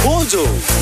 Mojo.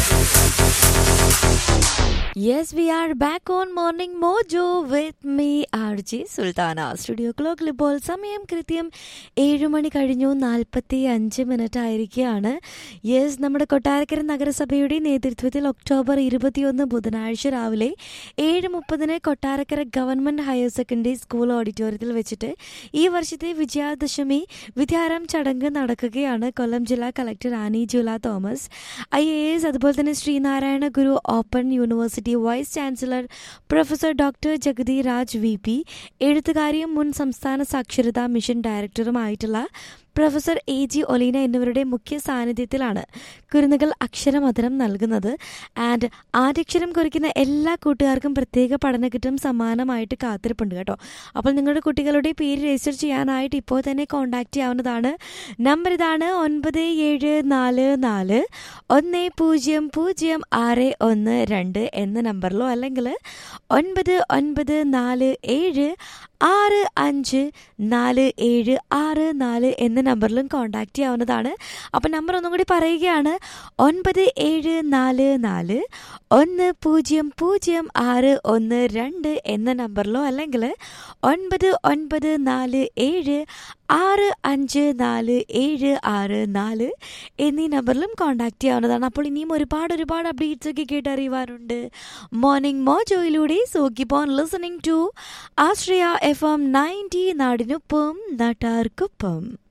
Yes, we are back on Morning Mojo with me, RJ Sultana studio ക്ലോക്കിൽ ഇപ്പോൾ സമയം കൃത്യം ഏഴ് മണി കഴിഞ്ഞു നാൽപ്പത്തി അഞ്ച് മിനിറ്റ് ആയിരിക്കുകയാണ് യെസ് നമ്മുടെ കൊട്ടാരക്കര നഗരസഭയുടെ നേതൃത്വത്തിൽ ഒക്ടോബർ ഇരുപത്തിയൊന്ന് ബുധനാഴ്ച രാവിലെ ഏഴ് മുപ്പതിന് Kottarakkara government higher secondary school ഓഡിറ്റോറിയത്തിൽ വെച്ചിട്ട് ഈ വർഷത്തെ വിജയാദശമി വിദ്യാരം ചടങ്ങ് നടക്കുകയാണ് കൊല്ലം ജില്ലാ collector Annie Jula Thomas I A S അതുപോലെ തന്നെ Sreenarayana Guru open university vice chancellor professor doctor Jagathi Raj V P എഴുത്തുകാരിയും മുൻ സംസ്ഥാന സാക്ഷരതാ മിഷൻ ഡയറക്ടറുമായിട്ടുള്ള പ്രൊഫസർ എ ജി ഒലീന എന്നിവരുടെ മുഖ്യ സാന്നിധ്യത്തിലാണ് കുരുന്നുകൾ അക്ഷരമധുരം നൽകുന്നത് ആൻഡ് ആദ്യക്ഷരം കുറിക്കുന്ന എല്ലാ കൂട്ടുകാർക്കും പ്രത്യേക പഠനകിറ്റും സമ്മാനമായിട്ട് കാത്തിരിപ്പുണ്ട് കേട്ടോ അപ്പോൾ നിങ്ങളുടെ കുട്ടികളുടെ പേര് രജിസ്റ്റർ ചെയ്യാനായിട്ട് ഇപ്പോൾ തന്നെ കോൺടാക്ട് ചെയ്യാവുന്നതാണ് നമ്പർ ഇതാണ് ഒൻപത് ഏഴ് നാല് നാല് ഒന്ന് പൂജ്യം പൂജ്യം ആറ് ഒന്ന് രണ്ട് എന്ന നമ്പറിലോ അല്ലെങ്കിൽ ഒൻപത് ഒൻപത് നാല് ഏഴ് ആറ് അഞ്ച് നാല് ഏഴ് ആറ് നാല് എന്ന നമ്പറിലും കോൺടാക്ട് ചെയ്യാവുന്നതാണ് അപ്പം നമ്പർ ഒന്നും കൂടി പറയുകയാണ് ഒൻപത് ഏഴ് നാല് നാല് ഒന്ന് പൂജ്യം പൂജ്യം ആറ് ഒന്ന് രണ്ട് എന്ന നമ്പറിലോ അല്ലെങ്കിൽ ഒൻപത് ഒൻപത് നാല് ഏഴ് ആറ് അഞ്ച് നാല് ഏഴ് ആറ് നാല് എന്നീ നമ്പറിലും കോൺടാക്ട് ചെയ്യാവുന്നതാണ് അപ്പോൾ ഇനിയും ഒരുപാട് ഒരുപാട് അപ്ഡേറ്റ്സ് ഒക്കെ കേട്ടറിയുവാനുണ്ട് മോർണിംഗ് മോജോയിലൂടെ so keep on listening to Ashraya F M ninety നാടിനൊപ്പം നാട്ടാർക്കൊപ്പം